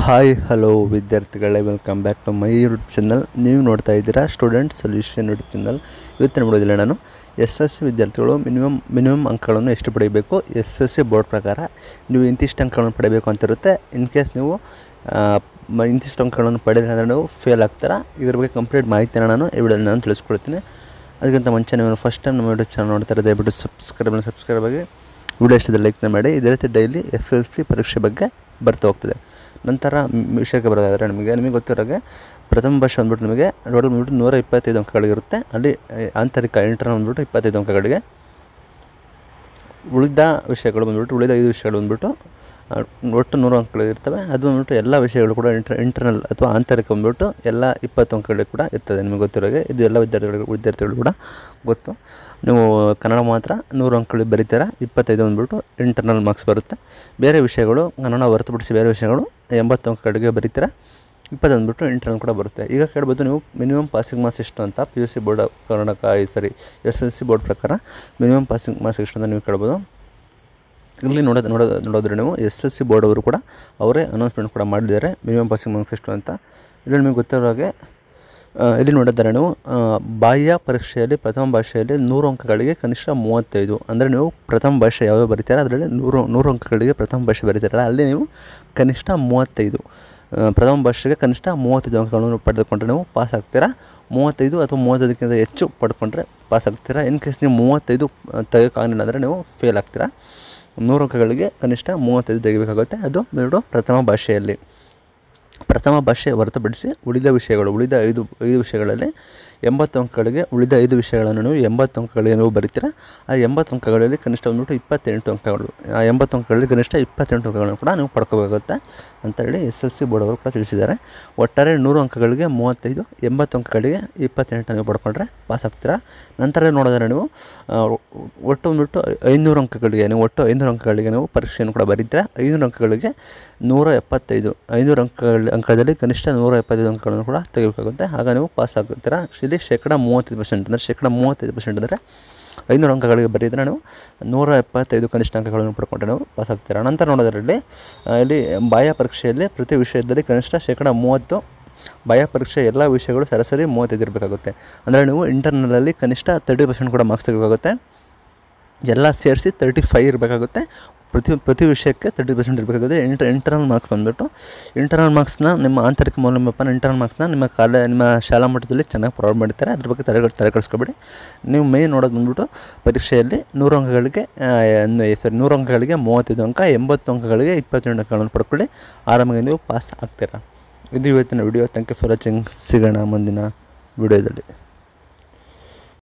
hi hello ವಿದ್ಯಾರ್ಥಿಗಳೇ welcome back to my YouTube channel ನೀವು ನೋಡ್ತಾ ಇದ್ದೀರಾ ಸ್ಟೂಡೆಂಟ್ ಸೊಲ್ಯೂಷನ್ ಯೂಟ್ಯೂಬ್ ಚಾನಲ್ ಇವತ್ತಿನ ಬಿಡೋದಿಲ್ಲ ನಾನು ಎಸ್ ಎಸ್ ಸಿ ವಿದ್ಯಾರ್ಥಿಗಳು ಮಿನಿಮಮ್ ಮಿನಿಮಮ್ ಅಂಕಗಳನ್ನು ಎಷ್ಟು ಪಡೆಯಬೇಕು ಎಸ್ ಎಸ್ ಸಿ ಬೋರ್ಡ್ ಪ್ರಕಾರ ನೀವು ಇಂತಿಷ್ಟು ಅಂಕಗಳನ್ನು ಪಡೆಯಬೇಕು ಅಂತ ಇರುತ್ತೆ ಇನ್ ಕೇಸ್ ನೀವು ಆ, ಮ- ಇಂತಿಷ್ಟು ಅಂಕಗಳನ್ನು ಪಡೆದ್ರೆ ಅಂದರೆ ನೀವು ಫೇಲ್ ಆಗ್ತೀರಾ ಇದ್ರ ಬಗ್ಗೆ ಕಂಪ್ಲೀಟ್ ಮಾಹಿತಿನ ನಾನು ಈ ವಿಡಿಯೋದಲ್ಲಿ ನಾನು ತಿಳಿಸ್ಕೊಡ್ತೀನಿ ಅದಕ್ಕಿಂತ ಮುಂಚೆ ನೀವು ಫಸ್ಟ್ ಟೈಮ್ ನಮ್ಮ ಯೂಟ್ಯೂಬ್ ಚಾನಲ್ ನೋಡ್ತಾರೆ ದಯವಿಟ್ಟು ಸಬ್ಸ್ಕ್ರೈಬ್ ಸಬ್ಸ್ಕ್ರೈಬ್ ಆಗಿ ವಿಡಿಯೋ ಇಷ್ಟದ ಲೈಕ್ನ ಮಾಡಿ ಇದೇ ರೀತಿ ಡೈಲಿ ಎಸ್ ಎಲ್ ಸಿ ಪರೀಕ್ಷೆ ಬಗ್ಗೆ ಬರ್ತಾ ಹೋಗ್ತದೆ ನಂತರ ಮ್- ವಿಷಯಕ್ಕೆ ಬರೋದಾದರೆ ನಿಮಗೆ ನಿಮಗೆ ಗೊತ್ತಿರೋಗೆ ಪ್ರಥಮ ಭಾಷೆ ಬಂದ್ಬಿಟ್ಟು ನಿಮಗೆ ಟೋಟಲ್ ಬಂದ್ಬಿಟ್ಟು ನೂರ ಇಪ್ಪತ್ತೈದು ಅಂಕಗಳಿರುತ್ತೆ ಅಲ್ಲಿ ಆ, ಆಂತರಿಕ ಇಂಟರ್ನಲ್ ಬಂದ್ಬಿಟ್ಟು ಇಪ್ಪತ್ತೈದು ಅಂಕಗಳಿಗೆ ಉಳಿದ ವಿಷಯಗಳು ಬಂದ್ಬಿಟ್ಟು ಉಳಿದ ಐದು ವಿಷಯಗಳು ಬಂದ್ಬಿಟ್ಟು ಆ, ಒಟ್ಟು ನೂರು ಅಂಕಗಳು ಇರ್ತವೆ ಅದು ಬಂದ್ಬಿಟ್ಟು ಎಲ್ಲ ವಿಷಯಗಳು ಕೂಡ ಇಂಟರ್ ಇಂಟರ್ನಲ್ ಅಥವಾ ಆಂತರಿಕ ಬಂದ್ಬಿಟ್ಟು ಎಲ್ಲ ಇಪ್ಪತ್ತು ಅಂಕಗಳಿಗೆ ಕೂಡ ಇರ್ತದೆ ನಿಮಗೆ ಗೊತ್ತಿರೋಗೆ ಇದು ಎಲ್ಲ ವಿದ್ಯಾರ್ಥಿಗಳು ವಿದ್ಯಾರ್ಥಿಗಳು ಕೂಡ ಗೊತ್ತು ನೀವು ಕನ್ನಡ ಮಾತ್ರ ನೂರು ಅಂಕಗಳಿಗೆ ಬರೀತೀರಾ ಇಪ್ಪತ್ತೈದು ಬಂದ್ಬಿಟ್ಟು ಇಂಟರ್ನಲ್ ಮಾರ್ಕ್ಸ್ ಬರುತ್ತೆ ಬೇರೆ ವಿಷಯಗಳು ಕನ್ನಡ ಹೊರತುಪಡಿಸಿ ಬೇರೆ ವಿಷಯಗಳು ಎಂಬತ್ತು ಅಂಕಗಳಿಗೆ ಬರೀತೀರಾ ಇಪ್ಪತ್ತು ಬಂದ್ಬಿಟ್ಟು ಇಂಟರ್ನಲ್ ಕೂಡ ಬರುತ್ತೆ ಈಗ ಕೇಳ್ಬೋದು ನೀವು ಮಿನಿಮಮ್ ಪಾಸಿಂಗ್ ಮಾರ್ಕ್ಸ್ ಎಷ್ಟು ಅಂತ P U C board Karnataka sorry S L C board ಪ್ರಕಾರ ಮಿನಿಮಮ್ ಪಾಸಿಂಗ್ ಮಾರ್ಕ್ಸ್ ಎಷ್ಟು ಅಂತ ನೀವು ಕೇಳ್ಬೋದು ಇಲ್ಲಿ ನೋಡೋದು ನೋಡೋದು ನೋಡೋದ್ರೆ ನೀವು ಎಸ್ ಎಲ್ ಸಿ ಬೋರ್ಡ್ ಅವರು ಕೂಡ ಅವರೇ ಅನೌನ್ಸ್ಮೆಂಟ್ ಕೂಡ ಮಾಡಿದ್ದಾರೆ ಮಿನಿಮಮ್ ಪಾಸಿಂಗ್ ಮಾರ್ಕ್ಸ್ ಎಷ್ಟು ಅಂತ ಇಲ್ಲಿ ನಿಮಗೆ ಗೊತ್ತಿರೋ ಹಾಗೆ ಆ, ಇಲ್ಲಿ ನೋಡಿದ್ದಾರೆ ನೀವು ಆ, ಬಾಹ್ಯ ಪರೀಕ್ಷೆಯಲ್ಲಿ ಪ್ರಥಮ ಭಾಷೆಯಲ್ಲಿ ನೂರು ಅಂಕಗಳಿಗೆ ಕನಿಷ್ಠ ಮೂವತ್ತೈದು ಅಂದರೆ ನೀವು ಪ್ರಥಮ ಭಾಷೆ ಯಾವ್ಯಾವ ಬರೀತೀರಾ ಅದರಲ್ಲಿ ನೂರು ನೂರು ಅಂಕಗಳಿಗೆ ಪ್ರಥಮ ಭಾಷೆ ಬರೀತೀರಲ್ಲ ಅಲ್ಲಿ ನೀವು ಕನಿಷ್ಠ ಮೂವತ್ತೈದು ಆ, ಪ್ರಥಮ ಭಾಷೆಗೆ ಕನಿಷ್ಠ ಮೂವತ್ತೈದು ಅಂಕಗಳನ್ನು ಪಡೆದುಕೊಂಡ್ರೆ ನೀವು ಪಾಸ್ ಆಗ್ತೀರಾ ಮೂವತ್ತೈದು ಅಥವಾ ಮೂವತ್ತೈದಕ್ಕಿಂತ ಹೆಚ್ಚು ಪಡ್ಕೊಂಡ್ರೆ ಪಾಸ್ ಆಗ್ತೀರಾ ಇನ್ ಕೇಸ್ ನೀವು ಮೂವತ್ತೈದು ತೆಗೋಕ್ಕಾಗಲಿಲ್ಲ ಅಂದರೆ ನೀವು ಫೇಲ್ ಆಗ್ತೀರಾ ನೂರು ಅಂಕಗಳಿಗೆ ಕನಿಷ್ಠ ಮೂವತ್ತೈದು ತೆಗಿಬೇಕಾಗುತ್ತೆ ಅದು ಎರಡು ಪ್ರಥಮ ಭಾಷೆಯಲ್ಲಿ ಪ್ರಥಮ ಭಾಷೆ ಹೊರತುಪಡಿಸಿ ಉಳಿದ ವಿಷಯಗಳು ಉಳಿದ ಐದು ಐದು ವಿಷಯಗಳಲ್ಲಿ ಎಂಬತ್ತು ಅಂಕಗಳಿಗೆ ಉಳಿದ ಐದು ವಿಷಯಗಳನ್ನು ನೀವು ಎಂಬತ್ತು ಅಂಕಗಳಿಗೆ ನೀವು ಬರೀತೀರಾ ಆ ಎಂಬತ್ತು ಅಂಕಗಳಲ್ಲಿ ಕನಿಷ್ಠ ಬಂದ್ಬಿಟ್ಟು ಇಪ್ಪತ್ತೆಂಟು ಅಂಕಗಳು ಆ ಎಂಬತ್ತು ಅಂಕಗಳಲ್ಲಿ ಕನಿಷ್ಠ ಇಪ್ಪತ್ತೆಂಟು ಅಂಕಗಳನ್ನು ಕೂಡ ನೀವು ಪಡ್ಕೋಬೇಕಾಗುತ್ತೆ ಅಂತ ಹೇಳಿ ಎಸ್ ಎಲ್ ಸಿ ಬೋರ್ಡ್ ಅವರು ಕೂಡ ತಿಳಿಸಿದ್ದಾರೆ ಒಟ್ಟಾರೆ ನೂರು ಅಂಕಗಳಿಗೆ ಮೂವತ್ತೈದು ಎಂಬತ್ತು ಅಂಕಗಳಿಗೆ ಇಪ್ಪತ್ತೆಂಟು ನೀವು ಪಡ್ಕೊಂಡ್ರೆ ಪಾಸ್ ಆಗ್ತೀರಾ ನಂತರ ನೋಡಿದ್ರೆ ನೀವು ಆ, ಒಟ್ಟು ಬಂದ್ಬಿಟ್ಟು ಐನೂರು ಅಂಕಗಳಿಗೆ ನೀವು ಒಟ್ಟು ಐನೂರು ಅಂಕಗಳಿಗೆ ನೀವು ಪರೀಕ್ಷೆಯನ್ನು ಕೂಡ ಬರೀತೀರಾ ಐನೂರು ಅಂಕಗಳಿಗೆ ನೂರ ಎಪ್ಪತ್ತೈದು ಐನೂರು ಅಂಕಗಳ ಅಂಕದಲ್ಲಿ ಕನಿಷ್ಠ ನೂರ ಎಪ್ಪತ್ತೈದು ಅಂಕಗಳನ್ನು ಕೂಡ ತೆಗಿಬೇಕಾಗುತ್ತೆ ಆಗ ನೀವು ಪಾಸ್ ಆಗುತ್ತೀರಾ ಇಲ್ಲಿ ಶೇಕಡ ಮೂವತ್ತೈದು ಪರ್ಸೆಂಟ್ ಅಂದರೆ ಶೇಕಡ ಮೂವತ್ತೈದು ಪರ್ಸೆಂಟ್ ಅಂದರೆ ಐನೂರು ಅಂಕಗಳಿಗೆ ಬರೀದ್ರೆ ನೀವು ನೂರ ಎಪ್ಪತ್ತೈದು ಕನಿಷ್ಠ ಅಂಕಗಳನ್ನು ಪಡ್ಕೊಂಡ್ರೆ ನೀವು ಪಾಸ್ ಆಗ್ತೀರಾ ನಂತರ ನೋಡೋದ್ರಲ್ಲಿ ಆ, ಇಲ್ಲಿ ಬಾಹ್ಯ ಪರೀಕ್ಷೆಯಲ್ಲಿ ಪ್ರತಿ ವಿಷಯದಲ್ಲಿ ಕನಿಷ್ಠ ಶೇಕಡ ಮೂವತ್ತು ಬಾಹ್ಯ ಪರೀಕ್ಷೆ ಎಲ್ಲ ವಿಷಯಗಳು ಸರಾಸರಿ ಮೂವತ್ತೈದು ಇರಬೇಕಾಗುತ್ತೆ ಅಂದರೆ ನೀವು ಇಂಟರ್ನಲಲ್ಲಿ ಕನಿಷ್ಠ ತರ್ಟಿ ಪರ್ಸೆಂಟ್ ಕೂಡ ಮಾರ್ಕ್ಸ್ ತೆಗಿಬೇಕಾಗುತ್ತೆ ಎಲ್ಲ ಸೇರಿಸಿ ತರ್ಟಿ ಫೈವ್ ಇರಬೇಕಾಗುತ್ತೆ ಪ್ರತಿ ಪ್ರತಿ ವಿಷಯಕ್ಕೆ ತರ್ಟಿ ಪರ್ಸೆಂಟ್ ಇರಬೇಕಾಗುತ್ತೆ ಇಂಟರ್ ಇಂಟರ್ನಲ್ ಮಾರ್ಕ್ಸ್ ಬಂದುಬಿಟ್ಟು ಇಂಟರ್ನಲ್ ಮಾರ್ಕ್ಸ್ನ ನಿಮ್ಮ ಆಂತರಿಕ ಮೌಲ್ಯಮಾಪನ ಇಂಟರ್ನಲ್ ಮಾರ್ಕ್ಸ್ನ ನಿಮ್ಮ ಕಾಲ ನಿಮ್ಮ ಶಾಲಾ ಮಟ್ಟದಲ್ಲಿ ಚೆನ್ನಾಗಿ ಪ್ರೊವೈಡ್ ಮಾಡಿರ್ತಾರೆ ಅದ್ರ ಬಗ್ಗೆ ತಲೆ ತಲೆ ಕೆಡಿಸ್ಕೊಬೇಡಿ ನೀವು ಮೇನ್ ನೋಡೋದು ಬಂದ್ಬಿಟ್ಟು ಪರೀಕ್ಷೆಯಲ್ಲಿ ನೂರು ಅಂಕಗಳಿಗೆ ಸಾರಿ ನೂರು ಅಂಕಗಳಿಗೆ ಮೂವತ್ತೈದು ಅಂಕ ಎಂಬತ್ತು ಅಂಕಗಳಿಗೆ ಇಪ್ಪತ್ತೆಂಟು ಅಂಕಗಳನ್ನು ಪಡ್ಕೊಳ್ಳಿ ಆರಾಮಾಗಿ ನೀವು ಪಾಸ್ ಆಗ್ತೀರಾ ಇದು ಇವತ್ತಿನ video thank you for watching ಸಿಗೋಣ ಮುಂದಿನ ವಿಡಿಯೋದಲ್ಲಿ